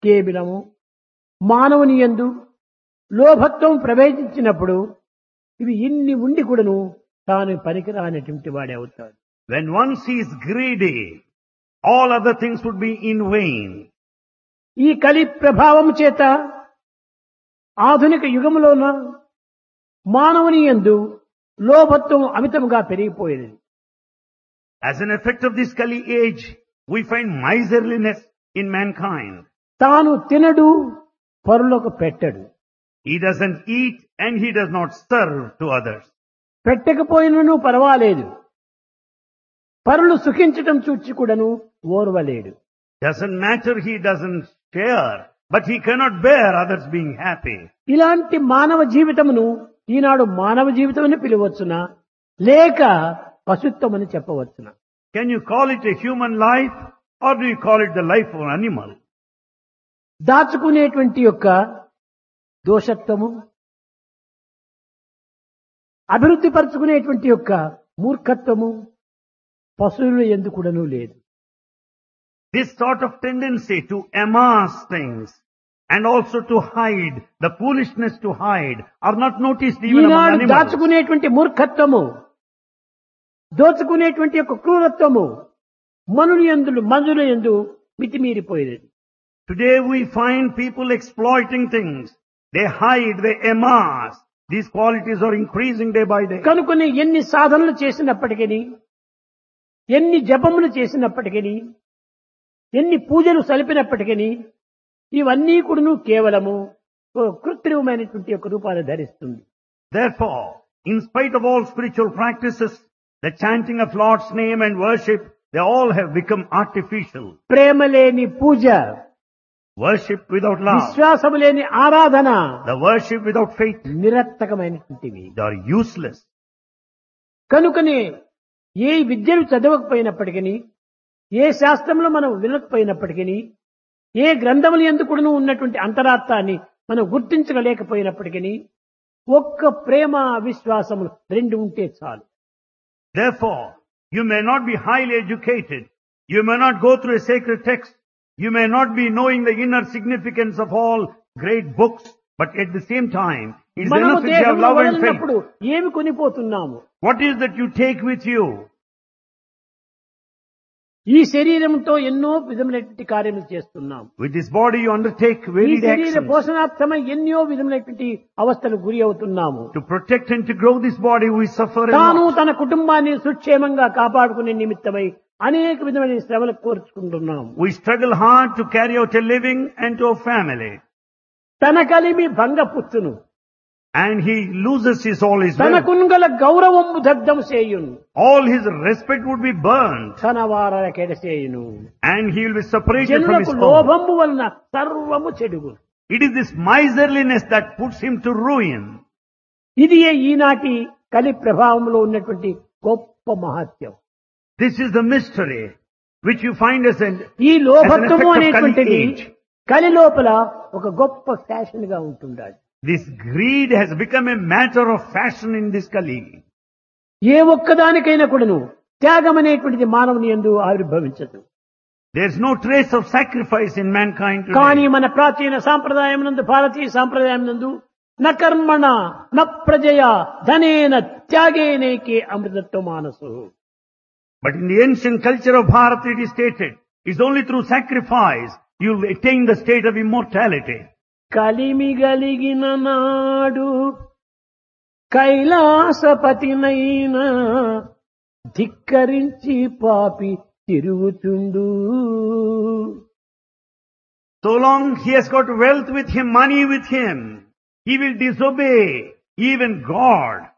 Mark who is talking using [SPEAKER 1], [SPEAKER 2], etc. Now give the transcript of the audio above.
[SPEAKER 1] కేవలము మానవుని యందు లోభత్వం ప్రవేశించినప్పుడు ఇవి ఇన్ని ఉండి కూడాను తాను పనికిరానటువంటి వాడే అవుతాడు
[SPEAKER 2] When once he is greedy, all other things would be in vain.
[SPEAKER 1] ఈ కలి ప్రభావం చేత ఆధునిక యుగములోన మానవుని యందు లోభత్వం అమితముగా పెరిగిపోయినది
[SPEAKER 2] As an effect of this Kali age, we find miserliness in mankind.
[SPEAKER 1] తాను తినడు పరులకు పెట్టడు
[SPEAKER 2] He doesn't eat and he does not serve to others.
[SPEAKER 1] పెట్టకపోయినను పర్వాలేదు పరులు సుఖించటం చూచి కూడాను ఓర్వలేడు
[SPEAKER 2] Doesn't matter he doesn't share, but he cannot bear others being happy.
[SPEAKER 1] ఇలాంటి మానవ జీవితమును ఈనాడు మానవ జీవితం అని పిలవచ్చునా లేక పశుత్వం అని చెప్పవచ్చునా
[SPEAKER 2] Can you call it a human life or do you call it the life of an animal?
[SPEAKER 1] దాచుకునేటువంటి యొక్క దోషత్వము అభివృద్ధి పరుచుకునేటువంటి యొక్క మూర్ఖత్వము పశువుల ఎందుకుడను లేదు
[SPEAKER 2] This sort of tendency to amass things and also to hide, the foolishness to hide, are not noticed even among
[SPEAKER 1] Eenadu
[SPEAKER 2] animals.
[SPEAKER 1] దాచుకునేటువంటి మూర్ఖత్వము దోచుకునేటువంటి యొక్క క్రూరత్వము మనుని ఎందులు మనుల ఎందు మితిమీరిపోయినది
[SPEAKER 2] Today we find people exploiting things. They hide, they amass. These qualities are increasing day by day.
[SPEAKER 1] కనుకొని ఎన్ని సాధనలు చేసినప్పటికీ ఎన్ని జపములు చేసినప్పటికీ ఎన్ని పూజలు సలిపినప్పటికీ ఇవన్నీ కూడాను కేవలము ఓ కృత్రిమమైనటువంటి యొక్క రూపాన్ని ధరిస్తుంది
[SPEAKER 2] Therefore, in spite of all spiritual practices, the chanting of Lord's name and worship, they all have become artificial.
[SPEAKER 1] ప్రేమ లేని పూజ
[SPEAKER 2] Worship without love,
[SPEAKER 1] విశ్వాసము లేని ఆరాధన
[SPEAKER 2] the worship without faith,
[SPEAKER 1] నిరర్థకమైనటువంటివి
[SPEAKER 2] they are useless.
[SPEAKER 1] కనుకనే ఏ విద్యలు చదవకపోయినప్పటికీ ఏ శాస్త్రంలో మనం వినకపోయినప్పటికీ ఏ గ్రంథములు ఎందుకును ఉన్నటువంటి అంతరార్థాన్ని మనం గుర్తించగలేకపోయినప్పటికీ ఒక్క ప్రేమ విశ్వాసములు రెండు ఉంటే చాలు
[SPEAKER 2] Therefore, you may not be highly educated. You may not go through a sacred text. You may not be knowing the inner significance of all great books. But at the same time, it is
[SPEAKER 1] మనము
[SPEAKER 2] enough if you have
[SPEAKER 1] దేహంలో
[SPEAKER 2] love and faith.
[SPEAKER 1] వదిలినప్పుడు ఏమి కొనిపోతున్నాము
[SPEAKER 2] What is that you take with you?
[SPEAKER 1] ఈ శరీరంతో ఎన్నో విధములైనటువంటి కార్యములు చేస్తున్నాం
[SPEAKER 2] With this body you undertake
[SPEAKER 1] ఈ
[SPEAKER 2] varied
[SPEAKER 1] శరీర
[SPEAKER 2] actions.
[SPEAKER 1] పోషణార్థమై ఎన్నో విధములైనటువంటి అవస్థలు గురి అవుతున్నాము
[SPEAKER 2] To protect and to grow this body we suffer a
[SPEAKER 1] తాను
[SPEAKER 2] lot.
[SPEAKER 1] తన కుటుంబాన్ని సుక్షేమంగా కాపాడుకునే నిమిత్తమై అనేక విధమైన శ్రమలు కోర్చుకుంటున్నాం
[SPEAKER 2] We struggle hard to carry out a living and to a family.
[SPEAKER 1] తన కలిమి భంగపుచ్చును
[SPEAKER 2] And he loses his all his wealth.
[SPEAKER 1] తనకున్గల గౌరవము దగ్ధం చేయును
[SPEAKER 2] All his respect would be burned.
[SPEAKER 1] తన వారల కెడసేయును
[SPEAKER 2] And he will be separated from his
[SPEAKER 1] జనులకు
[SPEAKER 2] home.
[SPEAKER 1] లోభము వలన సర్వము చెడుగు
[SPEAKER 2] It is this miserliness that puts him to ruin.
[SPEAKER 1] ఇది ఈనాటి కలి ప్రభావంలో ఉన్నటువంటి గొప్ప మహత్యం
[SPEAKER 2] This is the mystery which you find as an,
[SPEAKER 1] ఈ
[SPEAKER 2] as an
[SPEAKER 1] లోభత్వము
[SPEAKER 2] effect of Kali
[SPEAKER 1] అనేటువంటిది
[SPEAKER 2] age.
[SPEAKER 1] కలి లోపల ఒక గొప్ప ఫ్యాషన్ గా ఉంటుండాలి
[SPEAKER 2] This greed has become a matter of fashion in this Kali.
[SPEAKER 1] ఏ ఒక్కదానికైనా కూడాను త్యాగం అనేటువంటిది మానవుని ఎందు ఆవిర్భవించదు
[SPEAKER 2] There's no trace of sacrifice in mankind
[SPEAKER 1] కానీ
[SPEAKER 2] today.
[SPEAKER 1] మన ప్రాచీన సాంప్రదాయం నందు భారతీయ సాంప్రదాయం నందు న కర్మణ న ప్రజయ ధనేన త్యాగేనేకే అమృతత్వ మానసు
[SPEAKER 2] But in the ancient culture of Bharat it is stated, it's only through sacrifice you'll attain the state of immortality.
[SPEAKER 1] కలిమి గలిగిన నాడు కైలాసపతినైన ధిక్కరించి పాపి తిరుగుచుండు
[SPEAKER 2] So long he has got wealth with him, money with him, he will disobey even God